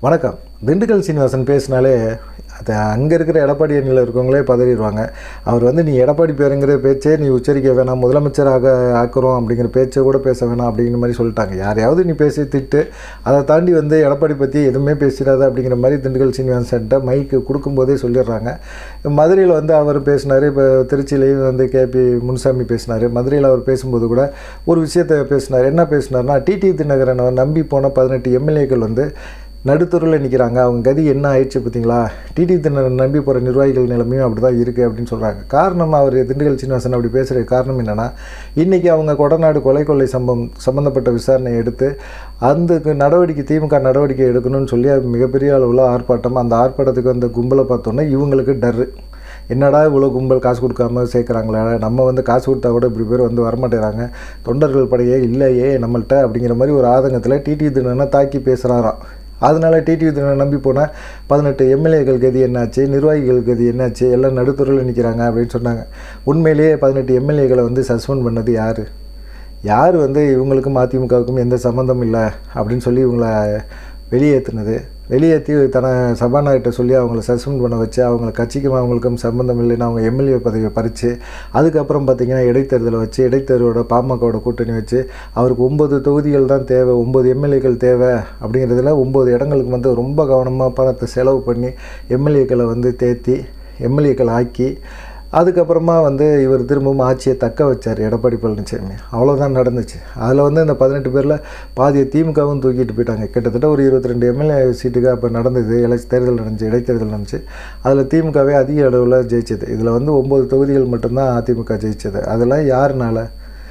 வணக்கம் திண்டுக்கல் சீனிவாசன் பேசினாலே அது அங்கே இருக்கிற எடப்பாடி அணியில் இருக்கவங்களே பதறிடுவாங்க அவர் வந்து நீ எடப்பாடி பேருங்கிற பேச்சே நீ உச்சரிக்க வேணாம் முதலமைச்சராக ஆக்குறோம் அப்படிங்கிற பேச்சை கூட பேச வேணாம் அப்படிங்கிற மாதிரி சொல்லிட்டாங்க யாரையாவது நீ பேசி திட்டு அதை தாண்டி வந்து எடப்பாடி பற்றி எதுவுமே பேசிடாத அப்படிங்கிற மாதிரி திண்டுக்கல் சீனிவாசன்ட்ட மைக்கு கொடுக்கும்போதே சொல்லிடுறாங்க மதுரையில் வந்து அவர் பேசினார் இப்போ திருச்சியிலையும் வந்து கேபி முனுசாமி பேசினார் மதுரையில் அவர் பேசும்போது கூட ஒரு விஷயத்தை பேசினார் என்ன பேசினார்னா டிடி தினகரனை நம்பி போன பதினெட்டு எம்எல்ஏக்கள் வந்து நடுத்தருவில் நிற்கிறாங்க அவங்க கதி என்ன ஆயிடுச்சு பார்த்தீங்களா டிடி தினகரன் நம்பி போகிற நிர்வாகிகள் நிலைமையும் அப்படி தான் இருக்குது அப்படின்னு சொல்கிறாங்க காரணம் அவர் திண்டுக்கல் சீனிவாசன் அப்படி பேசுகிற காரணம் என்னென்னா இன்றைக்கி அவங்க கொடநாடு கொலை கொள்ளை சம்பவம் சம்மந்தப்பட்ட விசாரணை எடுத்து அந்த நடவடிக்கை திமுக நடவடிக்கை எடுக்கணும்னு சொல்லி அது மிகப்பெரிய அளவில் ஆர்ப்பாட்டம் அந்த ஆர்ப்பாட்டத்துக்கு வந்த கும்பலை பார்த்தோன்னே இவங்களுக்கு டர்ரு என்னடா இவ்வளோ கும்பல் காசு கொடுக்காம சேர்க்குறாங்களே நம்ம வந்து காசு கொடுத்தா கூட இப்படி பேர் வந்து வரமாட்டேறாங்க தொண்டர்கள் படையே இல்லையே நம்மள்ட்ட அப்படிங்கிற மாதிரி ஒரு ஆதங்கத்தில் டிடி தினனை தாக்கி பேசுகிறாராம் அதனால் டிடி தினம் நம்பி போன பதினெட்டு எம்எல்ஏக்கள் கதி என்னாச்சு நிர்வாகிகள் கதி என்னாச்சு எல்லாம் நடுத்துறையில் நிற்கிறாங்க அப்படின்னு சொன்னாங்க உண்மையிலேயே பதினெட்டு எம்எல்ஏக்களை வந்து சஸ்பெண்ட் பண்ணது யார் யார் வந்து இவங்களுக்கும் அதிமுகவுக்கும் எந்த சம்மந்தம் இல்லை அப்படின்னு சொல்லி இவங்கள வெளியேற்றினது வெளியேற்றி தன சபாநாயகர்கிட்ட சொல்லி அவங்கள சஸ்பெண்ட் பண்ண வச்சு அவங்கள கட்சிக்கும் அவங்களுக்கும் சம்மந்தம் இல்லைன்னு அவங்க எம்எல்ஏ பதவியை பறித்து அதுக்கப்புறம் பார்த்திங்கன்னா இடைத்தேர்தலை வச்சு இடைத்தேர்தலோட பாமகவோட கூட்டணி வச்சு அவருக்கு ஒம்பது தொகுதிகள் தான் தேவை ஒம்பது எம்எல்ஏக்கள் தேவை அப்படிங்கிறதுல ஒம்பது இடங்களுக்கு வந்து ரொம்ப கவனமாக பணத்தை செலவு பண்ணி எம்எல்ஏக்களை வந்து தேத்தி எம்எல்ஏக்களை ஆக்கி அதுக்கப்புறமா வந்து இவர் திரும்பவும் ஆட்சியை தக்க வச்சார் எடப்பாடி பழனிசாமி அவ்வளோதான் நடந்துச்சு அதில் வந்து இந்த பதினெட்டு பேரில் பாதியை திமுகவும் தூக்கிட்டு போயிட்டாங்க கிட்டத்தட்ட ஒரு இருபத்தி ரெண்டு எம்எல்ஏ சீட்டுக்கு அப்போ நடந்தது எலெக்ஷன் தேர்தல் நடந்துச்சு இடைத்தேர்தல் நடந்துச்சு அதில் திமுகவே அதிக அளவில் ஜெயிச்சது இதில் வந்து ஒம்பது தொகுதிகள் மட்டும்தான் அதிமுக ஜெயிச்சது அதெல்லாம் யாருனால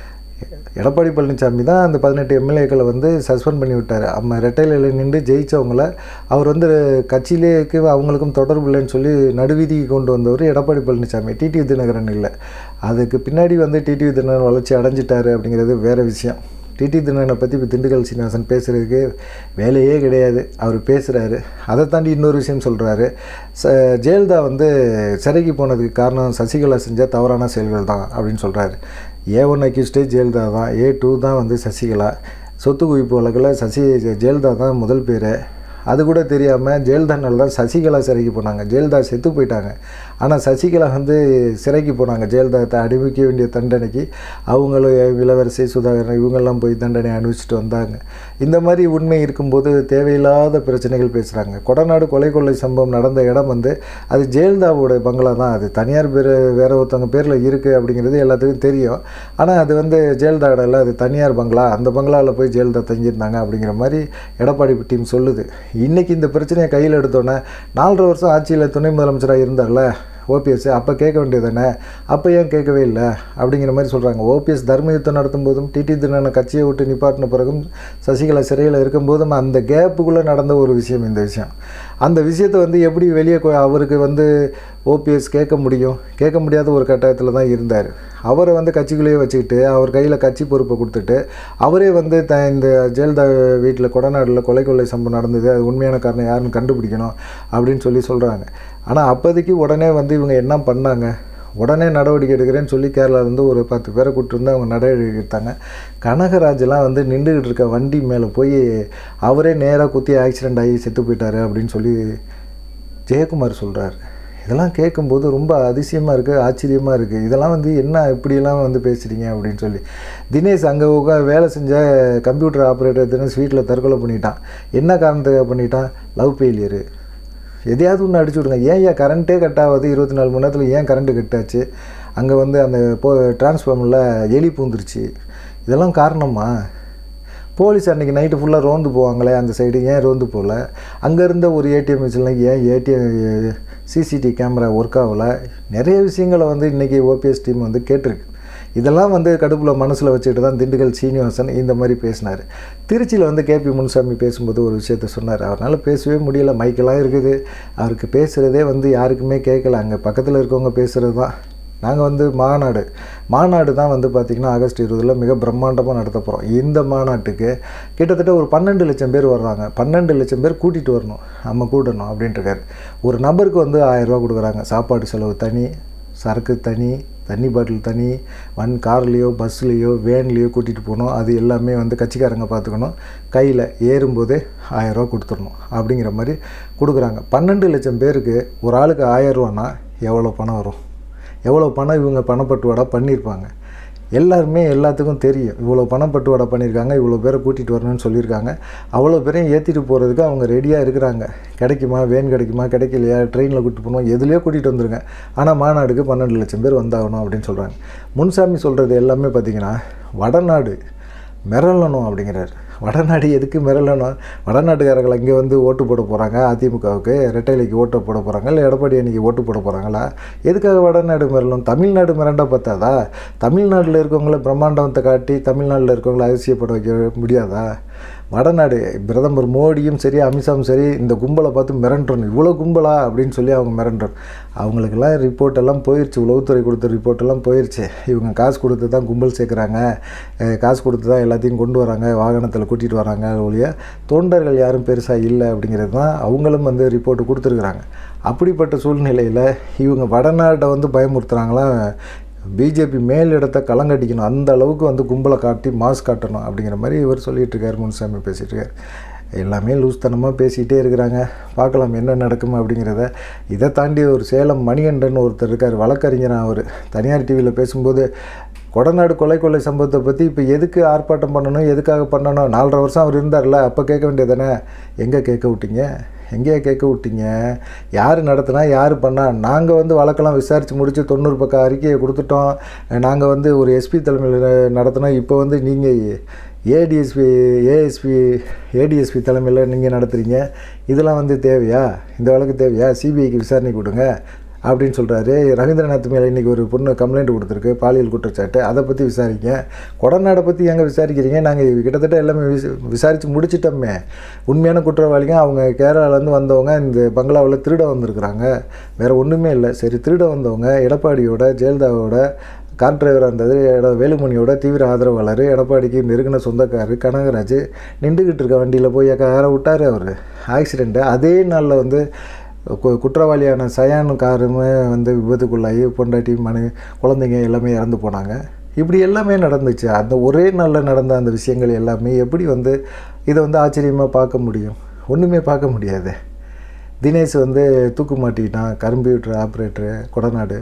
எடப்பாடி பழனிசாமி தான் அந்த பதினெட்டு எம்எல்ஏக்களை வந்து சஸ்பெண்ட் பண்ணி விட்டார் அம்மா ரெட்டையில நின்று ஜெயித்தவங்கள அவர் வந்து கட்சியிலேக்கு அவங்களுக்கும் தொடர்பு இல்லைன்னு சொல்லி நடுவீதிக்கு கொண்டு வந்தவர் எடப்பாடி பழனிசாமி டிடி தினகரன் இல்லை அதுக்கு பின்னாடி வந்து டிடி தினகரன் வளர்ச்சி அடைஞ்சிட்டாரு அப்படிங்கிறது வேறு விஷயம் டிடி தினகரனை பற்றி இப்போ திண்டுக்கல் சீனிவாசன் பேசுகிறதுக்கு வேலையே கிடையாது அவர் பேசுகிறாரு அதை தாண்டி இன்னொரு விஷயம் சொல்கிறாரு ச ஜெயலலிதா வந்து சிறைக்கு போனதுக்கு காரணம் சசிகலா செஞ்ச தவறான செயல்கள் தான் அப்படின்னு சொல்கிறாரு ஏ ஒன் அக்யூஸ்டே ஜெயலலிதா தான் ஏ டூ தான் வந்து சசிகலா சொத்து குவிப்பு வழக்கில் சசி ஜெயலலிதா தான் முதல் பேர் அது கூட தெரியாமல் ஜெயலலிதானால தான் சசிகலா சிறைக்கு போனாங்க ஜெயலலிதா செத்து போயிட்டாங்க ஆனால் சசிகலா வந்து சிறைக்கு போனாங்க ஜெயலலிதா அனுபவிக்க வேண்டிய தண்டனைக்கு அவங்களும் இளவரசி சுதாகரன் இவங்கெல்லாம் போய் தண்டனை அனுபவிச்சுட்டு வந்தாங்க இந்த மாதிரி உண்மை இருக்கும்போது தேவையில்லாத பிரச்சனைகள் பேசுகிறாங்க கொடநாடு கொலை கொள்ளை சம்பவம் நடந்த இடம் வந்து அது ஜெயலலிதாவோட பங்களா தான் அது தனியார் பேர் வேற ஒருத்தவங்க பேரில் இருக்குது அப்படிங்கிறது எல்லாத்துக்கும் தெரியும் ஆனால் அது வந்து ஜெயலலிதாவோட இல்லை அது தனியார் பங்களா அந்த பங்களாவில் போய் ஜெயலலிதா தங்கியிருந்தாங்க அப்படிங்கிற மாதிரி எடப்பாடி டீம் சொல்லுது இன்றைக்கி இந்த பிரச்சனையை கையில் எடுத்தோன்னே நாலரை வருஷம் ஆட்சியில் துணை முதலமைச்சராக இருந்தார்ல ஓபிஎஸ் அப்போ கேட்க வேண்டியது தானே அப்போ ஏன் கேட்கவே இல்லை அப்படிங்கிற மாதிரி சொல்கிறாங்க ஓபிஎஸ் தர்ம யுத்தம் நடத்தும் போதும் டிடி தினனை கட்சியை விட்டு நிப்பாட்டின பிறகும் சசிகலா சிறையில் இருக்கும்போதும் அந்த கேப்புக்குள்ளே நடந்த ஒரு விஷயம் இந்த விஷயம் அந்த விஷயத்தை வந்து எப்படி வெளியே கொ- அவருக்கு வந்து ஓபிஎஸ் கேட்க முடியும் கேட்க முடியாத ஒரு கட்டாயத்தில் தான் இருந்தார் அவரை வந்து கட்சிக்குள்ளேயே வச்சுக்கிட்டு அவர் கையில் கட்சி பொறுப்பை கொடுத்துட்டு அவரே வந்து த இந்த ஜெயலலிதா வீட்டில் கொடநாட்டில் கொலை கொள்ளை சம்பவம் நடந்தது அது உண்மையான காரணம் யாருன்னு கண்டுபிடிக்கணும் அப்படின்னு சொல்லி சொல்கிறாங்க ஆனால் அப்போதைக்கு உடனே வந்து இவங்க என்ன பண்ணாங்க உடனே நடவடிக்கை எடுக்கிறேன்னு சொல்லி கேரளாவிலேருந்து ஒரு பத்து பேரை கூப்பிட்டு அவங்க நடவடிக்கை எடுத்தாங்க கனகராஜெலாம் வந்து நின்றுக்கிட்டு இருக்க வண்டி மேலே போய் அவரே நேராக குத்தி ஆக்சிடெண்ட் ஆகி செத்து போயிட்டாரு அப்படின்னு சொல்லி ஜெயக்குமார் சொல்கிறார் இதெல்லாம் கேட்கும்போது ரொம்ப அதிசயமாக இருக்குது ஆச்சரியமாக இருக்குது இதெல்லாம் வந்து என்ன இப்படியெல்லாம் வந்து பேசுகிறீங்க அப்படின்னு சொல்லி தினேஷ் அங்கே உட்கா வேலை செஞ்ச கம்ப்யூட்டர் ஆப்ரேட்டர் தினேஷ் வீட்டில் தற்கொலை பண்ணிட்டான் என்ன காரணத்துக்காக பண்ணிட்டான் லவ் ஃபெயிலியரு எதையாவது ஒன்று அடிச்சு விடுங்க ஏன் ஏன் கரண்ட்டே கட் ஆகுது இருபத்தி நாலு மணி நேரத்தில் ஏன் கரண்ட்டு கட் ஆச்சு அங்கே வந்து அந்த போ டிரான்ஸ்ஃபார்மரில் எலி பூந்துருச்சு இதெல்லாம் காரணமா போலீஸ் அன்றைக்கி நைட்டு ஃபுல்லாக ரோந்து போவாங்களே அந்த சைடு ஏன் ரோந்து போகல அங்கே இருந்த ஒரு ஏடிஎம் மிஷினில் ஏன் ஏடிஎம் சிசிடிவி கேமரா ஒர்க் ஆகலை நிறைய விஷயங்களை வந்து இன்றைக்கி ஓபிஎஸ் டீம் வந்து கேட்டிருக்கு இதெல்லாம் வந்து கடுப்பில் மனசில் வச்சுக்கிட்டு தான் திண்டுக்கல் சீனிவாசன் இந்த மாதிரி பேசினார் திருச்சியில் வந்து கேபி முனுசாமி பேசும்போது ஒரு விஷயத்த சொன்னார் அவரால் பேசவே முடியல மைக்கெல்லாம் இருக்குது அவருக்கு பேசுகிறதே வந்து யாருக்குமே கேட்கல அங்கே பக்கத்தில் இருக்கவங்க பேசுகிறது தான் நாங்கள் வந்து மாநாடு மாநாடு தான் வந்து பார்த்திங்கன்னா ஆகஸ்ட் இருபதில் மிக பிரம்மாண்டமாக நடத்த போகிறோம் இந்த மாநாட்டுக்கு கிட்டத்தட்ட ஒரு பன்னெண்டு லட்சம் பேர் வர்றாங்க பன்னெண்டு லட்சம் பேர் கூட்டிகிட்டு வரணும் நம்ம கூட்டணும் அப்படின்ட்டு இருக்காரு ஒரு நபருக்கு வந்து ஆயிரரூவா கொடுக்குறாங்க சாப்பாடு செலவு தனி சரக்கு தனி தண்ணி பாட்டில் தனி வன் கார்லேயோ பஸ்லேயோ வேன்லேயோ கூட்டிகிட்டு போகணும் அது எல்லாமே வந்து கட்சிக்காரங்க பார்த்துக்கணும் கையில் ஏறும்போதே ஆயரூவா கொடுத்துடணும் அப்படிங்கிற மாதிரி கொடுக்குறாங்க பன்னெண்டு லட்சம் பேருக்கு ஒரு ஆளுக்கு ஆயரூவானா எவ்வளோ பணம் வரும் எவ்வளோ பணம் இவங்க பணப்பட்டுவாடா பண்ணியிருப்பாங்க எல்லாருமே எல்லாத்துக்கும் தெரியும் இவ்வளோ பணம் பட்டுவாடா பண்ணியிருக்காங்க இவ்வளோ பேரை கூட்டிகிட்டு வரணும்னு சொல்லியிருக்காங்க அவ்வளோ பேரையும் ஏற்றிட்டு போகிறதுக்கு அவங்க ரெடியாக இருக்கிறாங்க கிடைக்குமா வேன் கிடைக்குமா கிடைக்கலையா ட்ரெயினில் கூட்டிட்டு போகணும் எதுலேயோ கூட்டிகிட்டு வந்துருங்க ஆனால் மாநாடுக்கு பன்னெண்டு லட்சம் பேர் வந்தாகணும் அப்படின்னு சொல்கிறாங்க முன்சாமி சொல்கிறது எல்லாமே பார்த்திங்கன்னா வடநாடு மிரளணும் அப்படிங்கிறார் வடநாடு எதுக்கு மிரளணும் வடநாட்டுக்காரர்கள் இங்கே வந்து ஓட்டு போட போகிறாங்க அதிமுகவுக்கு ரெட்டைலைக்கு ஓட்டு போட போகிறாங்க இல்லை எடப்பாடி அன்றைக்கி ஓட்டு போட போகிறாங்களா எதுக்காக வடநாடு மிரளணும் தமிழ்நாடு மிரண்டா பார்த்தாதா தமிழ்நாட்டில் இருக்கவங்கள பிரம்மாண்டத்தை காட்டி தமிழ்நாட்டில் இருக்கவங்கள அதிசயப்பட வைக்க முடியாதா வடநாடு பிரதமர் மோடியும் சரி அமித்ஷாவும் சரி இந்த கும்பலை பார்த்து மிரண்டணும் இவ்வளோ கும்பலா அப்படின்னு சொல்லி அவங்க மிரண்டணும் அவங்களுக்கெல்லாம் ரிப்போர்ட் எல்லாம் போயிடுச்சு உளவுத்துறை கொடுத்த ரிப்போர்ட் எல்லாம் போயிடுச்சு இவங்க காசு கொடுத்து தான் கும்பல் சேர்க்குறாங்க அஹ் காசு கொடுத்து தான் எல்லாத்தையும் கொண்டு வராங்க வாகனத்தில் கூட்டிகிட்டு வராங்க ஒழிய தொண்டர்கள் யாரும் பெருசாக இல்லை அப்படிங்கிறது தான் அவங்களும் வந்து ரிப்போர்ட் கொடுத்துருக்குறாங்க அப்படிப்பட்ட சூழ்நிலையில் இவங்க வடநாட்டை வந்து பயமுறுத்துகிறாங்களாம் பிஜேபி மேலிடத்தை களங்கட்டிக்கணும் அந்த அளவுக்கு வந்து கும்பலை காட்டி மாஸ் காட்டணும் அப்படிங்கிற மாதிரி இவர் சொல்லிட்டு இருக்காரு முனுசாமி பேசிகிட்டு இருக்காரு எல்லாமே லூஸ்தனமாக பேசிக்கிட்டே இருக்கிறாங்க பார்க்கலாம் என்ன நடக்கும் அப்படிங்கிறத இதை தாண்டி ஒரு சேலம் மணிகண்டன் ஒருத்தர் இருக்கார் வழக்கறிஞர் அவர் தனியார் டிவியில் பேசும்போது கொடநாடு கொலை கொள்ளை சம்பவத்தை பற்றி இப்போ எதுக்கு ஆர்ப்பாட்டம் பண்ணணும் எதுக்காக பண்ணணும் நாலரை வருஷம் அவர் இருந்தார்ல அப்போ கேட்க வேண்டியதானே எங்கே கேட்க விட்டீங்க எங்கேயா கேட்க விட்டீங்க யார் நடத்துனா யார் பண்ணா நாங்கள் வந்து வழக்கெல்லாம் விசாரித்து முடித்து தொண்ணூறு பக்கம் அறிக்கையை கொடுத்துட்டோம் நாங்கள் வந்து ஒரு எஸ்பி தலைமையில் நடத்தினோம் இப்போ வந்து நீங்கள் ஏடிஎஸ்பி ஏஎஸ்பி ஏடிஎஸ்பி தலைமையில் நீங்கள் நடத்துகிறீங்க இதெல்லாம் வந்து தேவையா இந்த வழக்கு தேவையா சிபிஐக்கு விசாரணை கொடுங்க அப்படின்னு சொல்கிறாரு ரவீந்திரநாத் மேலே இன்றைக்கி ஒரு பொண்ணு கம்ப்ளைண்ட் கொடுத்துருக்கு பாலியல் குற்றச்சாட்டு அதை பற்றி விசாரிங்க கொடநாடை பற்றி எங்கே விசாரிக்கிறீங்க நாங்கள் கிட்டத்தட்ட எல்லாமே விச விசாரித்து முடிச்சிட்டோமே உண்மையான குற்றவாளிங்க அவங்க கேரளாலேருந்து வந்தவங்க இந்த பங்களாவில் திருட வந்திருக்கிறாங்க வேறு ஒன்றுமே இல்லை சரி திருட வந்தவங்க எடப்பாடியோட ஜெயலலிதாவோட கார் டிரைவராக இருந்தது எட வேலுமணியோட தீவிர ஆதரவாளர் எடப்பாடிக்கு நெருங்கின சொந்தக்காரர் கனகராஜ் நின்றுக்கிட்டு இருக்க வண்டியில் போய் காரை விட்டார் அவர் ஆக்சிடெண்ட்டு அதே நாளில் வந்து கு- குற்றவாளியான சயானு காருமே வந்து விபத்துக்குள்ளாகி பொண்டாட்டி மனு குழந்தைங்க எல்லாமே இறந்து போனாங்க இப்படி எல்லாமே நடந்துச்சு அந்த ஒரே நாளில் நடந்த அந்த விஷயங்கள் எல்லாமே எப்படி வந்து இதை வந்து ஆச்சரியமாக பார்க்க முடியும் ஒன்றுமே பார்க்க முடியாது தினேஷ் வந்து தூக்கு மாட்டிக்கிட்டான் கம்ப்யூட்டர் ஆப்ரேட்டரு கொடநாடு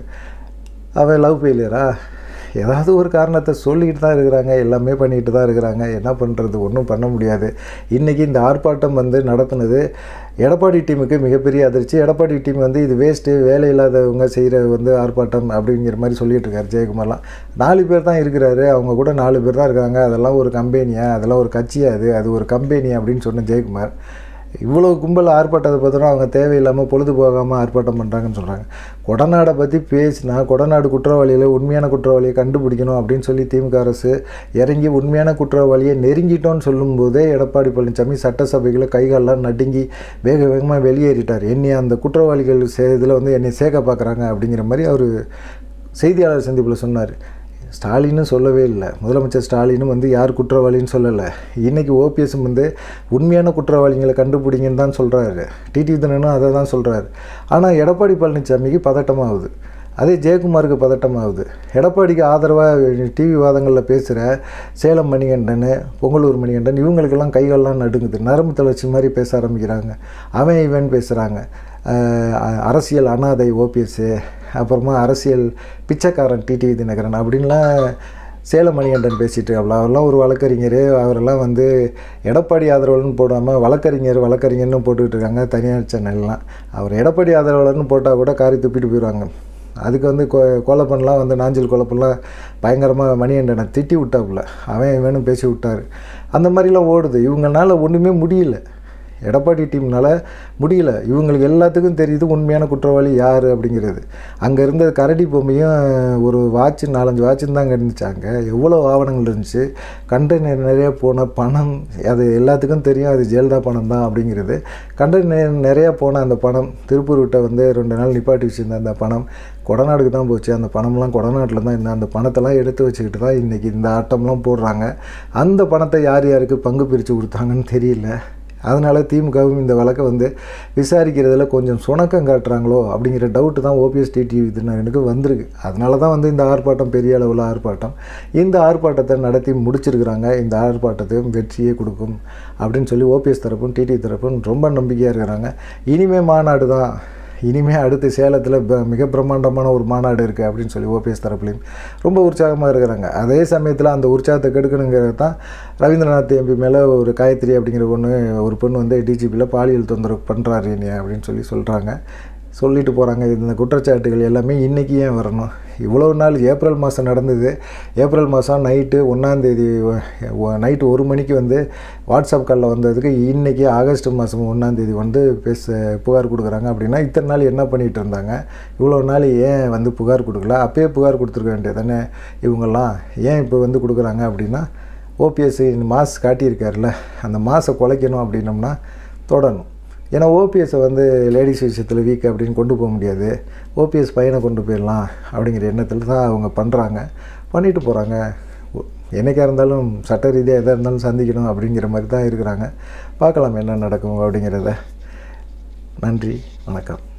அவன் லவ் ஃபெயிலியரா ஏதாவது ஒரு காரணத்தை சொல்லிக்கிட்டு தான் இருக்கிறாங்க எல்லாமே பண்ணிக்கிட்டு தான் இருக்கிறாங்க என்ன பண்ணுறது ஒன்றும் பண்ண முடியாது இன்றைக்கி இந்த ஆர்ப்பாட்டம் வந்து நடத்துனது எடப்பாடி டீமுக்கு மிகப்பெரிய அதிர்ச்சி எடப்பாடி டீம் வந்து இது வேஸ்ட்டு வேலை இல்லாதவங்க செய்கிற வந்து ஆர்ப்பாட்டம் அப்படிங்கிற மாதிரி சொல்லிட்டு இருக்காரு ஜெயக்குமார்லாம் நாலு பேர் தான் இருக்கிறாரு அவங்க கூட நாலு பேர் தான் இருக்காங்க அதெல்லாம் ஒரு கம்பெனியா அதெல்லாம் ஒரு கட்சியா அது அது ஒரு கம்பெனி அப்படின்னு சொன்ன ஜெயக்குமார் இவ்வளோ கும்பல் ஆர்ப்பாட்டத்தை பார்த்தோன்னா அவங்க தேவையில்லாமல் பொழுது போகாமல் ஆர்ப்பாட்டம் பண்ணுறாங்கன்னு சொல்கிறாங்க கொடநாடை பற்றி பேசினா கொடநாடு குற்றவாளியில் உண்மையான குற்றவாளியை கண்டுபிடிக்கணும் அப்படின்னு சொல்லி திமுக அரசு இறங்கி உண்மையான குற்றவாளியை நெருங்கிட்டோன்னு சொல்லும்போதே எடப்பாடி பழனிசாமி சட்டசபைகளை கைகாலெலாம் நடுங்கி வேக வேகமாக வெளியேறிட்டார் என்னை அந்த குற்றவாளிகள் சே இதில் வந்து என்னை சேர்க்க பார்க்குறாங்க அப்படிங்கிற மாதிரி அவர் செய்தியாளர் சந்திப்பில் சொன்னார் ஸ்டாலினும் சொல்லவே இல்லை முதலமைச்சர் ஸ்டாலினும் வந்து யார் குற்றவாளின்னு சொல்லலை இன்றைக்கி ஓபிஎஸும் வந்து உண்மையான குற்றவாளிகளை கண்டுபிடிங்கன்னு தான் சொல்கிறாரு டிடி தினனும் அதை தான் சொல்கிறாரு ஆனால் எடப்பாடி பழனிசாமிக்கு பதட்டமாகுது அதே ஜெயக்குமாருக்கு பதட்டமாகுது எடப்பாடிக்கு ஆதரவாக டிவி வாதங்களில் பேசுகிற சேலம் மணிகண்டன் பொங்கலூர் மணிகண்டன் இவங்களுக்கெல்லாம் கைகள்லாம் நடுங்குது நரம்பு தளர்ச்சி மாதிரி பேச ஆரம்பிக்கிறாங்க அவன் இவன் பேசுகிறாங்க அரசியல் அனாதை ஓபிஎஸ்ஸு அப்புறமா அரசியல் பிச்சைக்காரன் டிடிவி தினகரன் அப்படின்லாம் சேலம் மணிகண்டன் பேசிகிட்டு இருக்காப்புல அவரெல்லாம் ஒரு வழக்கறிஞர் அவரெல்லாம் வந்து எடப்பாடி ஆதரவாளர்னு போடாமல் வழக்கறிஞர் வழக்கறிஞர்னு போட்டுக்கிட்டு இருக்காங்க தனியார் சேனல்லாம் அவர் எடப்பாடி ஆதரவாளர்னு போட்டால் கூட காரி துப்பிட்டு போயிடுவாங்க அதுக்கு வந்து கொ கொலப்பன்லாம் வந்து நாஞ்சில் கொலப்பன்லாம் பயங்கரமாக மணிகண்டனை திட்டி விட்டாப்புல அவன் இவனும் பேசி விட்டார் அந்த மாதிரிலாம் ஓடுது இவங்கனால ஒன்றுமே முடியல எடப்பாடி டீம்னால முடியல இவங்களுக்கு எல்லாத்துக்கும் தெரியுது உண்மையான குற்றவாளி யார் அப்படிங்கிறது அங்கே இருந்த கரடி பொம்மையும் ஒரு வாட்ச் நாலஞ்சு வாட்சுன்னு தான் அங்கே இருந்துச்சு அங்கே எவ்வளோ ஆவணங்கள் இருந்துச்சு கண்டெய்னர் நிறைய போன பணம் அது எல்லாத்துக்கும் தெரியும் அது ஜெயலலிதா பணம் தான் அப்படிங்கிறது கண்டெய்னர் நிறையா போன அந்த பணம் திருப்பூர் விட்ட வந்து ரெண்டு நாள் நிப்பாட்டி வச்சுருந்த அந்த பணம் கொடநாடுக்கு தான் போச்சு அந்த பணம்லாம் கொடநாட்டில் தான் இருந்த அந்த பணத்தெல்லாம் எடுத்து வச்சுக்கிட்டு தான் இன்றைக்கி இந்த ஆட்டம்லாம் போடுறாங்க அந்த பணத்தை யார் யாருக்கு பங்கு பிரித்து கொடுத்தாங்கன்னு தெரியல அதனால் திமுகவும் இந்த வழக்கை வந்து விசாரிக்கிறதுல கொஞ்சம் சுணக்கம் காட்டுறாங்களோ அப்படிங்கிற டவுட்டு தான் ஓபிஎஸ் டிடிவி தினகரனுக்கு வந்திருக்கு அதனால தான் வந்து இந்த ஆர்ப்பாட்டம் பெரிய அளவில் ஆர்ப்பாட்டம் இந்த ஆர்ப்பாட்டத்தை நடத்தி முடிச்சிருக்கிறாங்க இந்த ஆர்ப்பாட்டத்தையும் வெற்றியே கொடுக்கும் அப்படின்னு சொல்லி ஓபிஎஸ் தரப்பும் டிடிவி தரப்பும் ரொம்ப நம்பிக்கையாக இருக்கிறாங்க இனிமே மாநாடு தான் இனிமேல் அடுத்து சேலத்தில் ப- மிக பிரம்மாண்டமான ஒரு மாநாடு இருக்குது அப்படின்னு சொல்லி ஓபிஎஸ் தரப்புலையும் ரொம்ப உற்சாகமாக இருக்கிறாங்க அதே சமயத்தில் அந்த உற்சாகத்தை கெடுக்கணுங்கிறது தான் ரவீந்திரநாத் எம்பி மேலே ஒரு காயத்ரி அப்படிங்கிற பொண்ணு ஒரு பொண்ணு வந்து டிஜிபியில் பாலியல் தொந்தரவு பண்ணுறாரு என்னைய அப்படின்னு சொல்லி சொல்கிறாங்க சொல்லிட்டு போகிறாங்க இந்த குற்றச்சாட்டுகள் எல்லாமே இன்றைக்கி ஏன் வரணும் இவ்வளோ நாள் ஏப்ரல் மாதம் நடந்தது ஏப்ரல் மாதம் நைட்டு ஒன்றாந்தேதி நைட்டு ஒரு மணிக்கு வந்து வாட்ஸ்அப் காலில் வந்ததுக்கு இன்றைக்கி ஆகஸ்ட் மாதம் ஒன்றாந்தேதி வந்து பேச புகார் கொடுக்குறாங்க அப்படின்னா இத்தனை நாள் என்ன பண்ணிகிட்டு இருந்தாங்க இவ்வளோ நாள் ஏன் வந்து புகார் கொடுக்கல அப்பயே புகார் கொடுத்துருக்க வேண்டியது தானே இவங்கெல்லாம் ஏன் இப்போ வந்து கொடுக்குறாங்க அப்படின்னா ஓபிஎஸ் மாஸ் காட்டியிருக்காருல்ல அந்த மாசை குலைக்கணும் அப்படின்னம்னா தொடணும் ஏன்னா ஓபிஎஸ்ஸை வந்து லேடிஸ் விஷயத்தில் வீக் அப்படின்னு கொண்டு போக முடியாது ஓபிஎஸ் பையனை கொண்டு போயிடலாம் அப்படிங்கிற எண்ணத்தில் தான் அவங்க பண்ணுறாங்க பண்ணிட்டு போகிறாங்க என்னைக்காக இருந்தாலும் சட்ட ரீதியாக எதாக இருந்தாலும் சந்திக்கணும் அப்படிங்கிற மாதிரி தான் இருக்கிறாங்க பார்க்கலாம் என்ன நடக்கும் அப்படிங்கிறத நன்றி வணக்கம்